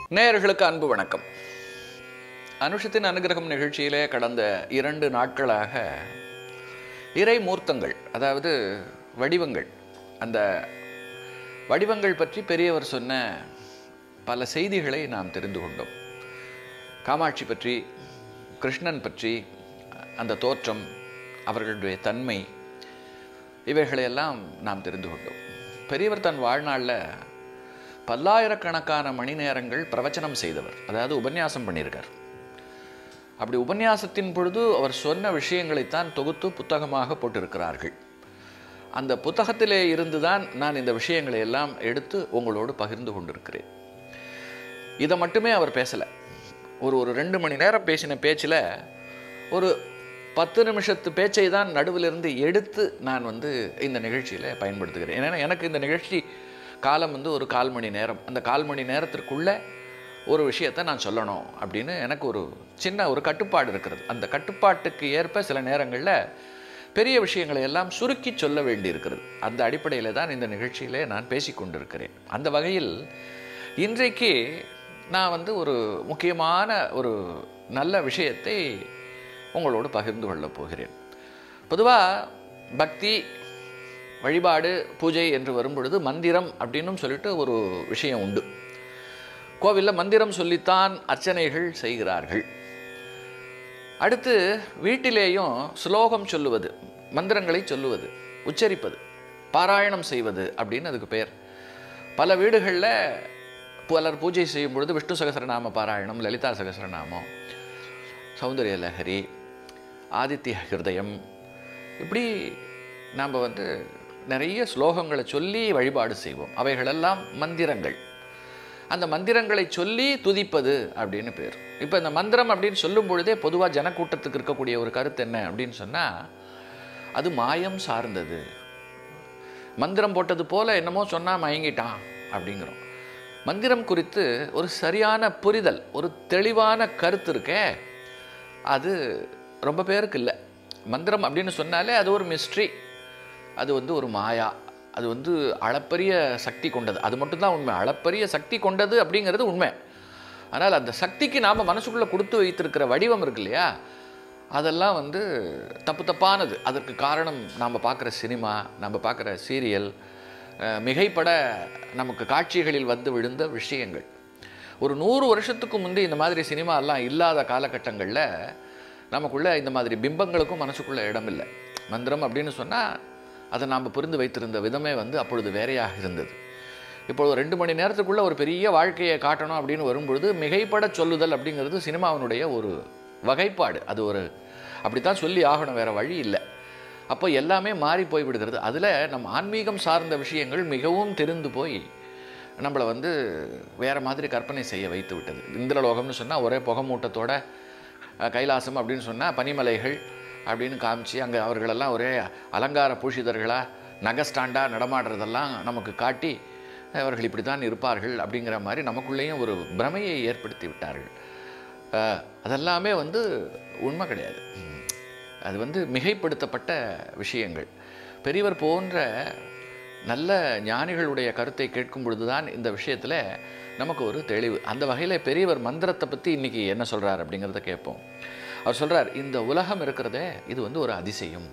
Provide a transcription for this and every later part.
நேயர்களுக்கு அன்பு வணக்கம் அனுஷத்தின் அனுகிரகம் நிகழ்ச்சியிலே கடந்த இரண்டு நாட்களாக இறை மூர்த்தங்கள் அதாவது வடிவங்கள் அந்த வடிவங்கள் பற்றி பெரியவர் சொன்ன பல செய்திகளை நாம் தெரிந்து கொண்டோம் காமாட்சி பற்றி கிருஷ்ணன் பற்றி அந்த தோற்றம் அவர்களுடைய தன்மை இவைகளையெல்லாம் நாம் தெரிந்து கொண்டோம் பெரியவர் தன் வாழ்நாளில் பல்லாயிரக்கணக்கான மணி நேரங்கள் பிரவச்சனம் செய்தவர் அதாவது உபன்யாசம் பண்ணியிருக்கார் அப்படி உபன்யாசத்தின் பொழுது அவர் சொன்ன விஷயங்களைத்தான் தொகுத்து புத்தகமாக போட்டிருக்கிறார்கள் அந்த புத்தகத்திலே இருந்துதான் நான் இந்த விஷயங்களை எல்லாம் எடுத்து உங்களோடு பகிர்ந்து கொண்டிருக்கிறேன் இதை மட்டுமே அவர் பேசலை ஒரு ஒரு ரெண்டு மணி நேரம் பேசின பேச்சில் ஒரு பத்து நிமிஷத்து பேச்சை தான் நடுவிலிருந்து எடுத்து நான் வந்து இந்த நிகழ்ச்சியில் பயன்படுத்துகிறேன் ஏன்னா எனக்கு இந்த நிகழ்ச்சி காலம் வந்து ஒரு கால் மணி நேரம் அந்த கால் மணி நேரத்திற்குள்ளே ஒரு விஷயத்தை நான் சொல்லணும் அப்படின்னு எனக்கு ஒரு சின்ன ஒரு கட்டுப்பாடு இருக்கிறது அந்த கட்டுப்பாட்டுக்கு ஏற்ப சில நேரங்களில் பெரிய விஷயங்களை எல்லாம் சுருக்கி சொல்ல வேண்டியிருக்கிறது அந்த அடிப்படையில் தான் இந்த நிகழ்ச்சியிலே நான் பேசிக்கொண்டிருக்கிறேன் அந்த வகையில் இன்றைக்கு நான் வந்து ஒரு முக்கியமான ஒரு நல்ல விஷயத்தை உங்களோடு பகிர்ந்து கொள்ளப் போகிறேன் பொதுவாக பக்தி வழிபாடு பூஜை என்று வரும்பொழுது மந்திரம் அப்படின்னும் சொல்லிட்டு ஒரு விஷயம் உண்டு கோவிலில் மந்திரம் சொல்லித்தான் அர்ச்சனைகள் செய்கிறார்கள் அடுத்து வீட்டிலேயும் ஸ்லோகம் சொல்லுவது மந்திரங்களை சொல்லுவது உச்சரிப்பது பாராயணம் செய்வது அப்படின்னு அதுக்கு பெயர் பல வீடுகளில் பலர் பூஜை செய்யும் பொழுது விஷ்ணு சகசரநாம பாராயணம் லலிதா சகசரநாமம் சௌந்தரிய லஹரி ஆதித்ய ஹிருதயம் இப்படி நாம் வந்து நிறைய ஸ்லோகங்களை சொல்லி வழிபாடு செய்வோம் அவைகளெல்லாம் மந்திரங்கள் அந்த மந்திரங்களை சொல்லி துதிப்பது அப்படின்னு பேர் இப்போ இந்த மந்திரம் அப்படின்னு சொல்லும் பொழுதே பொதுவாக ஜனக்கூட்டத்துக்கு இருக்கக்கூடிய ஒரு கருத்து என்ன அப்படின்னு சொன்னால் அது மாயம் சார்ந்தது மந்திரம் போட்டது போல என்னமோ சொன்னால் மயங்கிட்டான் அப்படிங்கிறோம் மந்திரம் குறித்து ஒரு சரியான புரிதல் ஒரு தெளிவான கருத்து இருக்கே அது ரொம்ப பேருக்கு இல்லை மந்திரம் அப்படின்னு சொன்னாலே அது ஒரு மிஸ்ட்ரி அது வந்து ஒரு மாயா அது வந்து அளப்பரிய சக்தி கொண்டது அது மட்டும்தான் உண்மை அளப்பரிய சக்தி கொண்டது அப்படிங்கிறது உண்மை ஆனால் அந்த சக்திக்கு நாம் மனசுக்குள்ளே கொடுத்து வைத்திருக்கிற வடிவம் இருக்கு இல்லையா அதெல்லாம் வந்து தப்பு தப்பானது அதற்கு காரணம் நாம் பார்க்குற சினிமா நம்ம பார்க்குற சீரியல் மிகைப்பட நமக்கு காட்சிகளில் வந்து விழுந்த விஷயங்கள் ஒரு நூறு வருஷத்துக்கு முந்தி இந்த மாதிரி சினிமாலாம் இல்லாத காலகட்டங்களில் நமக்குள்ளே இந்த மாதிரி பிம்பங்களுக்கும் மனசுக்குள்ளே இடம் இல்லை மந்திரம் அப்படின்னு சொன்னால் அதை நாம் புரிந்து வைத்திருந்த விதமே வந்து அப்பொழுது வேறையாக இருந்தது இப்பொழுது ரெண்டு மணி நேரத்துக்குள்ளே ஒரு பெரிய வாழ்க்கையை காட்டணும் அப்படின்னு வரும்பொழுது மிகைப்பட சொல்லுதல் அப்படிங்கிறது சினிமாவினுடைய ஒரு வகைப்பாடு அது ஒரு அப்படித்தான் சொல்லி ஆகணும் வேறு வழி இல்லை அப்போ எல்லாமே மாறி போய் விடுகிறது அதில் நம்ம ஆன்மீகம் சார்ந்த விஷயங்கள் மிகவும் தெரிந்து போய் நம்மளை வந்து வேறு மாதிரி கற்பனை செய்ய வைத்து விட்டது இந்திரலோகம்னு சொன்னால் ஒரே புகமூட்டத்தோட கைலாசம் அப்படின்னு சொன்னால் பனிமலைகள் அப்படின்னு காமிச்சு அங்கே அவர்களெல்லாம் ஒரே அலங்கார பூஷிதர்களாக நகஸ்டாண்டாக நடமாடுறதெல்லாம் நமக்கு காட்டி அவர்கள் இப்படி தான் இருப்பார்கள் அப்படிங்கிற மாதிரி நமக்குள்ளேயும் ஒரு பிரமையை ஏற்படுத்தி விட்டார்கள் அதெல்லாமே வந்து உண்மை கிடையாது அது வந்து மிகைப்படுத்தப்பட்ட விஷயங்கள் பெரியவர் போன்ற நல்ல ஞானிகளுடைய கருத்தை கேட்கும் பொழுது தான் இந்த விஷயத்தில் நமக்கு ஒரு தெளிவு அந்த வகையில் பெரியவர் மந்திரத்தை பற்றி இன்றைக்கி என்ன சொல்கிறார் அப்படிங்கிறத கேட்போம் அவர் சொல்கிறார் இந்த உலகம் இருக்கிறதே இது வந்து ஒரு அதிசயம்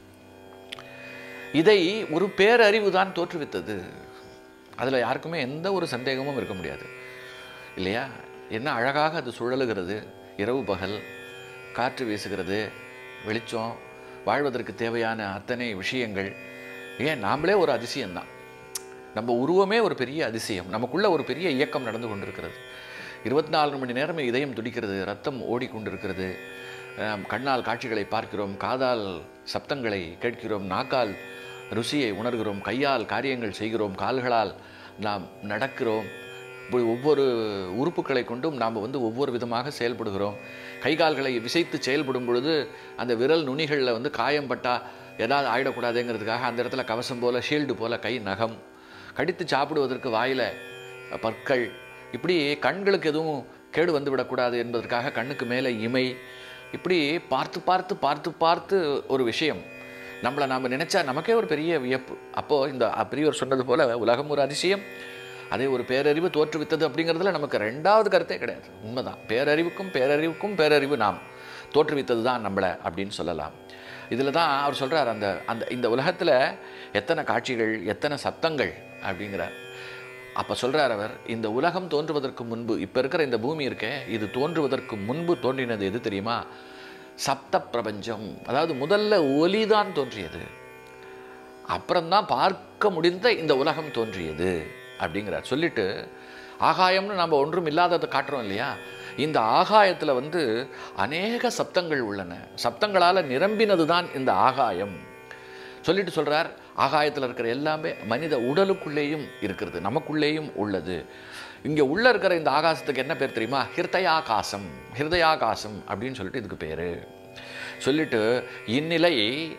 இதை ஒரு பேரறிவு தான் தோற்றுவித்தது அதில் யாருக்குமே எந்த ஒரு சந்தேகமும் இருக்க முடியாது இல்லையா என்ன அழகாக அது சுழலுகிறது இரவு பகல் காற்று வீசுகிறது வெளிச்சம் வாழ்வதற்கு தேவையான அத்தனை விஷயங்கள் ஏன் நாமளே ஒரு அதிசயம்தான் நம்ம உருவமே ஒரு பெரிய அதிசயம் நமக்குள்ள ஒரு பெரிய இயக்கம் நடந்து கொண்டிருக்கிறது இருபத்தி நாலு மணி நேரமே இதயம் துடிக்கிறது ரத்தம் ஓடிக்கொண்டிருக்கிறது கண்ணால் காட்சிகளை பார்க்கிறோம் காதால் சப்தங்களை கேட்கிறோம் நாக்கால் ருசியை உணர்கிறோம் கையால் காரியங்கள் செய்கிறோம் கால்களால் நாம் நடக்கிறோம் ஒவ்வொரு உறுப்புகளை கொண்டும் நாம் வந்து ஒவ்வொரு விதமாக செயல்படுகிறோம் கை கால்களை விசைத்து செயல்படும் பொழுது அந்த விரல் நுனிகளில் வந்து காயம் பட்டால் ஏதாவது ஆகிடக்கூடாதுங்கிறதுக்காக அந்த இடத்துல கவசம் போல் ஷீல்டு போல் கை நகம் கடித்து சாப்பிடுவதற்கு வாயில் பற்கள் இப்படி கண்களுக்கு எதுவும் கேடு வந்து விடக்கூடாது என்பதற்காக கண்ணுக்கு மேலே இமை இப்படி பார்த்து பார்த்து பார்த்து பார்த்து ஒரு விஷயம் நம்மளை நாம் நினச்சா நமக்கே ஒரு பெரிய வியப்பு அப்போது இந்த பெரியவர் சொன்னது போல் உலகம் ஒரு அதிசயம் அதே ஒரு பேரறிவு தோற்றுவித்தது அப்படிங்கிறதுல நமக்கு ரெண்டாவது கருத்தே கிடையாது உண்மைதான் பேரறிவுக்கும் பேரறிவுக்கும் பேரறிவு நாம் தோற்றுவித்தது தான் நம்மளை அப்படின்னு சொல்லலாம் இதில் தான் அவர் சொல்கிறார் அந்த அந்த இந்த உலகத்தில் எத்தனை காட்சிகள் எத்தனை சத்தங்கள் அப்படிங்கிறார் அப்போ சொல்கிறார் அவர் இந்த உலகம் தோன்றுவதற்கு முன்பு இப்போ இருக்கிற இந்த பூமி இருக்கே இது தோன்றுவதற்கு முன்பு தோன்றினது எது தெரியுமா சப்த பிரபஞ்சம் அதாவது முதல்ல ஒலி தான் தோன்றியது அப்புறம்தான் பார்க்க முடிந்த இந்த உலகம் தோன்றியது அப்படிங்கிறார் சொல்லிட்டு ஆகாயம்னு நம்ம ஒன்றும் இல்லாததை காட்டுறோம் இல்லையா இந்த ஆகாயத்தில் வந்து அநேக சப்தங்கள் உள்ளன சப்தங்களால் நிரம்பினது தான் இந்த ஆகாயம் சொல்லிட்டு சொல்கிறார் ஆகாயத்தில் இருக்கிற எல்லாமே மனித உடலுக்குள்ளேயும் இருக்கிறது நமக்குள்ளேயும் உள்ளது இங்கே உள்ளே இருக்கிற இந்த ஆகாசத்துக்கு என்ன பேர் தெரியுமா ஹிருதயாகாசம் ஹிருதயாகாசம் அப்படின்னு சொல்லிட்டு இதுக்கு பேர் சொல்லிட்டு இந்நிலை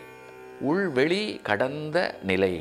உள்வெளி கடந்த நிலை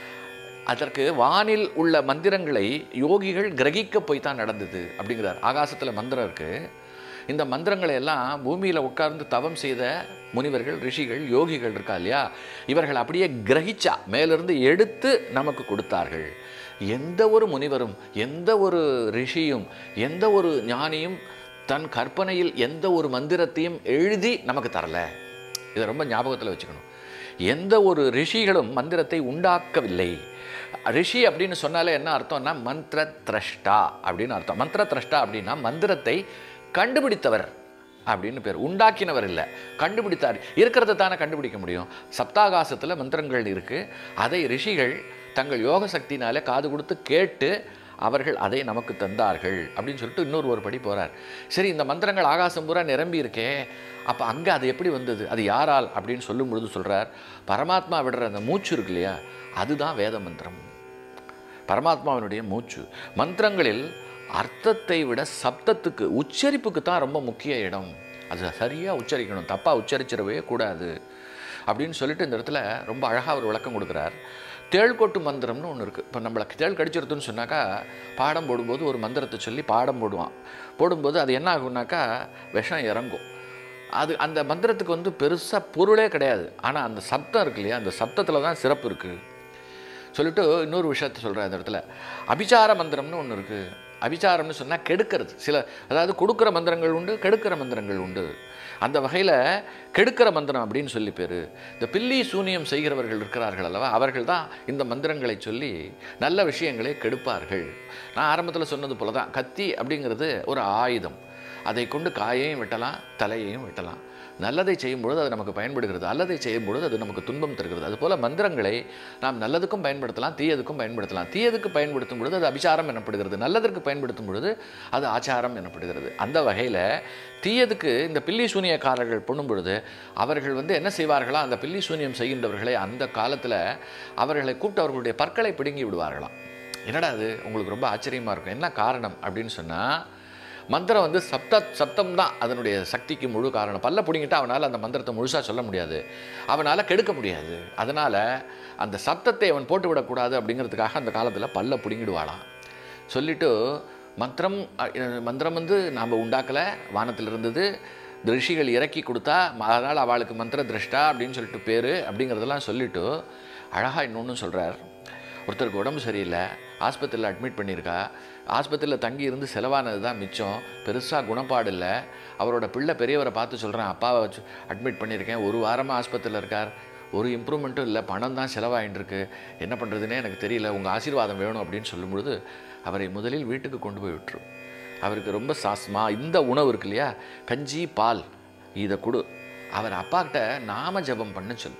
அதற்கு வானில் உள்ள மந்திரங்களை யோகிகள் கிரகிக்க போய் தான் நடந்தது அப்படிங்கிறார் ஆகாசத்தில் மந்திரம் இருக்குது இந்த மந்திரங்களை எல்லாம் பூமியில் உட்கார்ந்து தவம் செய்த முனிவர்கள் ரிஷிகள் யோகிகள் இருக்கா இல்லையா இவர்கள் அப்படியே கிரகிச்சா மேலிருந்து எடுத்து நமக்கு கொடுத்தார்கள் எந்த ஒரு முனிவரும் எந்த ஒரு ரிஷியும் எந்த ஒரு ஞானியும் தன் கற்பனையில் எந்த ஒரு மந்திரத்தையும் எழுதி நமக்கு தரல இதை ரொம்ப ஞாபகத்தில் வச்சுக்கணும் எந்த ஒரு ரிஷிகளும் மந்திரத்தை உண்டாக்கவில்லை ரிஷி அப்படின்னு சொன்னாலே என்ன அர்த்தம்னா மந்திர திரஷ்டா அப்படின்னு அர்த்தம் மந்திர திரஷ்டா அப்படின்னா மந்திரத்தை கண்டுபிடித்தவர் அப்படின்னு பேர் உண்டாக்கினவர் இல்லை கண்டுபிடித்தார் இருக்கிறத தானே கண்டுபிடிக்க முடியும் சப்தாகாசத்தில் மந்திரங்கள் இருக்குது அதை ரிஷிகள் தங்கள் யோக சக்தினாலே காது கொடுத்து கேட்டு அவர்கள் அதை நமக்கு தந்தார்கள் அப்படின்னு சொல்லிட்டு இன்னொரு ஒரு படி போகிறார் சரி இந்த மந்திரங்கள் ஆகாசம் பூரா நிரம்பி இருக்கே அப்போ அங்கே அது எப்படி வந்தது அது யாரால் அப்படின்னு சொல்லும் பொழுது சொல்கிறார் பரமாத்மா விடுற அந்த மூச்சு இருக்கு இல்லையா அதுதான் வேத மந்திரம் பரமாத்மாவினுடைய மூச்சு மந்திரங்களில் அர்த்தத்தை விட சப்தத்துக்கு உச்சரிப்புக்கு தான் ரொம்ப முக்கிய இடம் அது சரியாக உச்சரிக்கணும் தப்பாக உச்சரிச்சிடவே கூடாது அப்படின்னு சொல்லிட்டு இந்த இடத்துல ரொம்ப அழகாக ஒரு விளக்கம் கொடுக்குறார் தேள்கொட்டு மந்திரம்னு ஒன்று இருக்குது இப்போ நம்மளை தேள் கடிச்சிருதுன்னு சொன்னாக்கா பாடம் போடும்போது ஒரு மந்திரத்தை சொல்லி பாடம் போடுவான் போடும்போது அது என்ன ஆகும்னாக்கா விஷம் இறங்கும் அது அந்த மந்திரத்துக்கு வந்து பெருசாக பொருளே கிடையாது ஆனால் அந்த சப்தம் இருக்கு இல்லையா அந்த சப்தத்தில் தான் சிறப்பு இருக்குது சொல்லிட்டு இன்னொரு விஷயத்த சொல்கிறேன் அந்த இடத்துல அபிச்சார மந்திரம்னு ஒன்று இருக்குது அபிச்சாரம்னு சொன்னால் கெடுக்கிறது சில அதாவது கொடுக்குற மந்திரங்கள் உண்டு கெடுக்கிற மந்திரங்கள் உண்டு அந்த வகையில் கெடுக்கிற மந்திரம் அப்படின்னு சொல்லி பேர் இந்த பில்லி சூனியம் செய்கிறவர்கள் இருக்கிறார்கள் அல்லவா அவர்கள் தான் இந்த மந்திரங்களை சொல்லி நல்ல விஷயங்களை கெடுப்பார்கள் நான் ஆரம்பத்தில் சொன்னது போல தான் கத்தி அப்படிங்கிறது ஒரு ஆயுதம் அதை கொண்டு காயையும் வெட்டலாம் தலையையும் வெட்டலாம் நல்லதை செய்யும் பொழுது அது நமக்கு பயன்படுகிறது அல்லதை செய்யும் பொழுது அது நமக்கு துன்பம் தருகிறது அதுபோல் மந்திரங்களை நாம் நல்லதுக்கும் பயன்படுத்தலாம் தீயதுக்கும் பயன்படுத்தலாம் தீயதுக்கு பயன்படுத்தும் பொழுது அது அபிச்சாரம் எனப்படுகிறது நல்லதற்கு பயன்படுத்தும் பொழுது அது ஆச்சாரம் எனப்படுகிறது அந்த வகையில் தீயதுக்கு இந்த பில்லி சூனியக்காரர்கள் பண்ணும் பொழுது அவர்கள் வந்து என்ன செய்வார்களா அந்த பில்லி சூனியம் செய்கின்றவர்களை அந்த காலத்தில் அவர்களை கூப்பிட்டு அவர்களுடைய பற்களை பிடுங்கி விடுவார்களாம் என்னடா அது உங்களுக்கு ரொம்ப ஆச்சரியமாக இருக்கும் என்ன காரணம் அப்படின்னு சொன்னால் மந்திரம் வந்து சப்த சப்தம் தான் அதனுடைய சக்திக்கு முழு காரணம் பல்ல பிடிங்கிட்டு அவனால் அந்த மந்திரத்தை முழுசாக சொல்ல முடியாது அவனால் கெடுக்க முடியாது அதனால் அந்த சப்தத்தை அவன் போட்டு விடக்கூடாது அப்படிங்கிறதுக்காக அந்த காலத்தில் பல்ல பிடுங்கிடுவாளாம் சொல்லிட்டு மந்திரம் அஹ், மந்திரம் வந்து நாம் உண்டாக்கலை வானத்தில் இருந்தது இந்த ரிஷிகள் இறக்கி கொடுத்தா அதனால் அவளுக்கு மந்திர திரஷ்டா அப்படின்னு சொல்லிட்டு பேர் அப்படிங்கிறதெல்லாம் சொல்லிட்டு அழகாக இன்னொன்று சொல்கிறார் ஒருத்தருக்கு உடம்பு சரியில்லை ஆஸ்பத்திரியில் அட்மிட் பண்ணியிருக்கா ஆஸ்பத்திரியில் தங்கி இருந்து செலவானது தான் மிச்சம் பெருசாக குணப்பாடு இல்லை அவரோட பிள்ளை பெரியவரை பார்த்து சொல்கிறேன் அப்பாவை வச்சு அட்மிட் பண்ணியிருக்கேன் ஒரு வாரமாக ஆஸ்பத்திரியில் இருக்கார் ஒரு இம்ப்ரூவ்மெண்ட்டும் இல்லை பணம் தான் செலவாயின்னு இருக்கு என்ன பண்ணுறதுனே எனக்கு தெரியல உங்கள் ஆசீர்வாதம் வேணும் அப்படின்னு சொல்லும்பொழுது அவரை முதலில் வீட்டுக்கு கொண்டு போய் விட்டுரும் அவருக்கு ரொம்ப சாஸ்மா இந்த உணவு இருக்கு இல்லையா கஞ்சி பால் இதை கொடு அவர் அப்பாக்கிட்ட நாம ஜெபம் பண்ண சொல்லு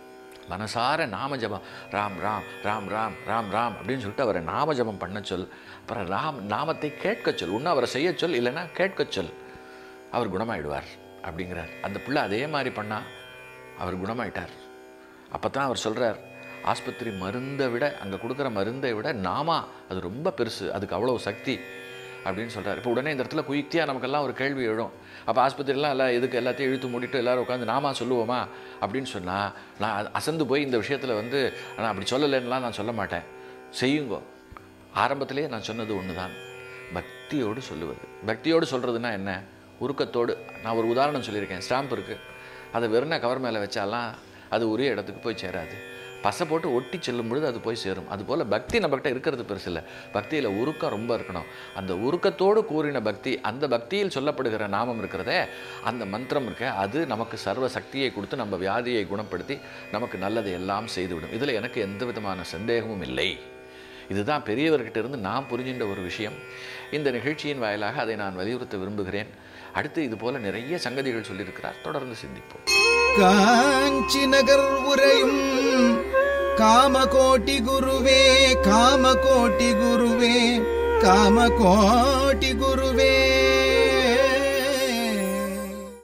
மனசார நாம ஜபம் ராம் ராம் ராம் ராம் ராம் ராம் அப்படின்னு சொல்லிட்டு அவரை நாம ஜபம் பண்ண சொல் அப்புறம் ராம் நாமத்தை கேட்க சொல் இன்னும் அவரை செய்ய சொல் இல்லைன்னா கேட்க சொல் அவர் குணமாயிடுவார் அப்படிங்கிறார் அந்த பிள்ளை அதே மாதிரி பண்ணால் அவர் குணமாயிட்டார் அப்போ தான் அவர் சொல்கிறார் ஆஸ்பத்திரி மருந்தை விட அங்கே கொடுக்குற மருந்தை விட நாமா அது ரொம்ப பெருசு அதுக்கு அவ்வளோ சக்தி அப்படின்னு சொல்கிறார் இப்போ உடனே இந்த இடத்துல குயிக்தியாக நமக்கெல்லாம் ஒரு கேள்வி எழும் அப்போ ஆஸ்பத்திரிலாம் எல்லாம் எதுக்கு எல்லாத்தையும் இழுத்து மூடிட்டு எல்லாரும் உட்காந்து நாமா சொல்லுவோமா அப்படின்னு சொன்னால் நான் அது அசந்து போய் இந்த விஷயத்தில் வந்து நான் அப்படி சொல்லலைன்னுலாம் நான் சொல்ல மாட்டேன் செய்யுங்கோ ஆரம்பத்திலேயே நான் சொன்னது ஒன்று தான் பக்தியோடு சொல்லுவது பக்தியோடு சொல்கிறதுனா என்ன உருக்கத்தோடு நான் ஒரு உதாரணம் சொல்லியிருக்கேன் ஸ்டாம்ப் இருக்குது அதை வெறும் கவர் மேலே வச்சாலாம் அது உரிய இடத்துக்கு போய் சேராது பசை போட்டு ஒட்டி செல்லும் பொழுது அது போய் சேரும் அதுபோல் பக்தி நம்மகிட்ட இருக்கிறது பெருசு இல்லை பக்தியில் உருக்கம் ரொம்ப இருக்கணும் அந்த உருக்கத்தோடு கூறின பக்தி அந்த பக்தியில் சொல்லப்படுகிற நாமம் இருக்கிறதே அந்த மந்திரம் இருக்க அது நமக்கு சர்வ சக்தியை கொடுத்து நம்ம வியாதியை குணப்படுத்தி நமக்கு நல்லதை எல்லாம் செய்துவிடும் இதில் எனக்கு எந்த விதமான சந்தேகமும் இல்லை இதுதான் பெரியவர்கிட்ட இருந்து நான் புரிஞ்சின்ற ஒரு விஷயம் இந்த நிகழ்ச்சியின் வாயிலாக அதை நான் வலியுறுத்த விரும்புகிறேன் அடுத்து இது போல நிறைய சங்கதிகள் சொல்லியிருக்கிறார் தொடர்ந்து சிந்திப்போம் காஞ்சி நகர் உரையும் காமகோட்டி குருவே காமகோட்டி குருவே காமகோட்டி குருவே